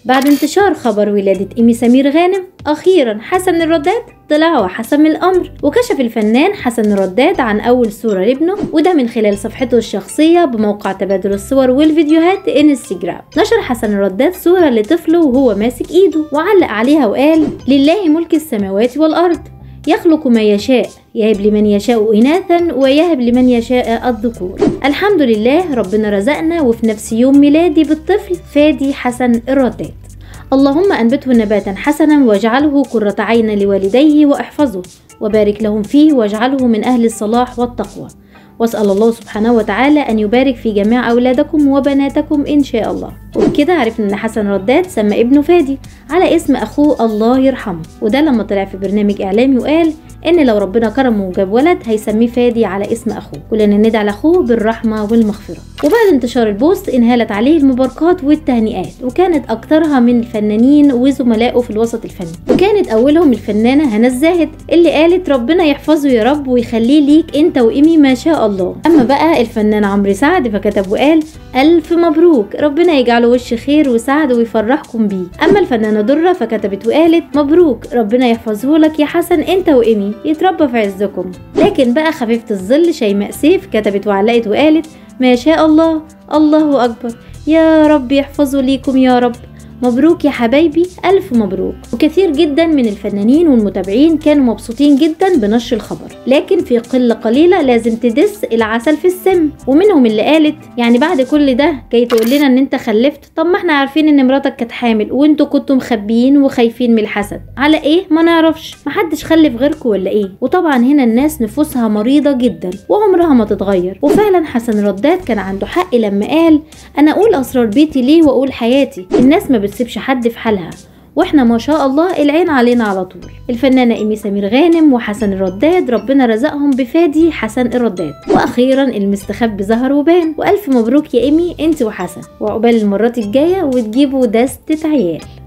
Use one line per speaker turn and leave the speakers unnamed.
بعد انتشار خبر ولادة إيمي سمير غانم أخيرا حسن الرداد طلع وحسم الأمر وكشف الفنان حسن الرداد عن أول صورة لابنه وده من خلال صفحته الشخصية بموقع تبادل الصور والفيديوهات انستجرام نشر حسن الرداد صورة لطفله وهو ماسك إيده وعلق عليها وقال لله ملك السماوات والأرض يخلق ما يشاء يهب لمن يشاء إناثا ويهب لمن يشاء الذكور الحمد لله ربنا رزقنا وفي نفس يوم ميلادي بالطفل فادي حسن الرداد اللهم أنبته نباتا حسنا واجعله قرة عين لوالديه واحفظه وبارك لهم فيه واجعله من أهل الصلاح والتقوى واسأل الله سبحانه وتعالى أن يبارك في جميع أولادكم وبناتكم إن شاء الله وبكده عرفنا إن حسن رداد سمى ابنه فادي على اسم أخوه الله يرحمه وده لما طلع في برنامج إعلامي وقال ان لو ربنا كرمه وجاب ولد هيسميه فادي على اسم اخوه كلنا ندعي لاخوه بالرحمه والمغفره وبعد انتشار البوست انهالت عليه المباركات والتهنئات وكانت اكثرها من الفنانين وزملائه في الوسط الفني وكانت اولهم الفنانه هنا الزاهد اللي قالت ربنا يحفظه يا رب ويخليه ليك انت وايمي ما شاء الله اما بقى الفنان عمرو سعد فكتب وقال الف مبروك ربنا يجعله وش خير وسعد ويفرحكم بيه اما الفنانه دره فكتبت وقالت مبروك ربنا يحفظه لك يا حسن انت وايمي يتربى في عزكم لكن بقى خفيفة الظل شيماء سيف كتبت وعلقت وقالت ما شاء الله الله أكبر يا رب يحفظه ليكم يا رب مبروك يا حبايبي ألف مبروك وكثير جدا من الفنانين والمتابعين كانوا مبسوطين جدا بنشر الخبر لكن في قلة قليلة لازم تدس العسل في السم ومنهم اللي قالت يعني بعد كل ده جاي تقول لنا ان انت خلفت طب ما احنا عارفين ان مراتك كانت حامل وانتوا كنتوا مخبيين وخايفين من الحسد على ايه ما نعرفش محدش خلف غيركم ولا ايه وطبعا هنا الناس نفوسها مريضة جدا وعمرها ما تتغير وفعلا حسن رداد كان عنده حق لما قال انا اقول اسرار بيتي ليه واقول حياتي الناس ما بتسيبش حد في حالها واحنا ما شاء الله العين علينا على طول الفنانة ايمي سمير غانم وحسن الرداد ربنا رزقهم بفادي حسن الرداد واخيرا المستخبي ظهر وبان والف مبروك يا ايمي انت وحسن وعقبال المرات الجاية وتجيبوا دستة عيال